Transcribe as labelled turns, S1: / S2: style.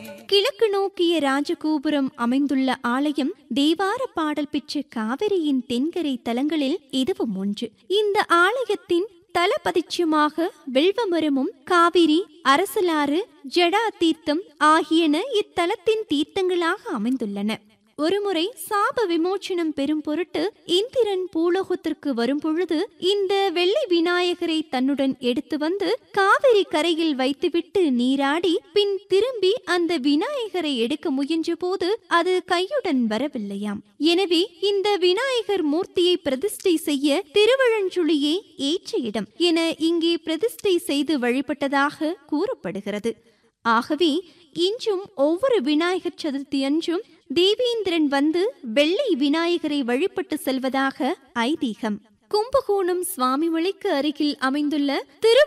S1: கிழக்கு நோக்கிய ராஜகோபுரம் அமைந்துள்ள ஆலயம் தேவார பாடல் பெற்ற காவிரியின் தென்கரை தலங்களில் இதுவும் ஒன்று இந்த ஆலயத்தின் தலபதிச்சமாக வெல்வமரமும் காவிரி அரசலாறு ஜடா தீர்த்தம் ஆகியன இத்தலத்தின் தீர்த்தங்களாக அமைந்துள்ளன ஒருமுறை சாப விமோச்சனம் பெறும் பொருட்டு இந்திரன் பூலோகத்திற்கு வரும்பொழுது இந்த வெள்ளை விநாயகரை தன்னுடன் எடுத்து வந்து காவிரி கரையில் வைத்துவிட்டு நீராடி பின் திரும்பி அந்த விநாயகரை எடுக்க முயன்றபோது அது கையுடன் வரவில்லையாம் எனவே இந்த விநாயகர் மூர்த்தியை பிரதிஷ்டை செய்ய திருவழஞ்சுழியே ஏற்ற இடம் என இங்கே பிரதிஷ்டை செய்து வழிபட்டதாக கூறப்படுகிறது ஆகவே இன்றும் ஒவ்வொரு விநாயகர் சதுர்த்தி அன்றும் தேவேந்திரன் வந்து வெள்ளை விநாயகரை வழிபட்டு செல்வதாக ஐதீகம் கும்பகோணம் சுவாமிமலைக்கு அருகில் அமைந்துள்ள திரு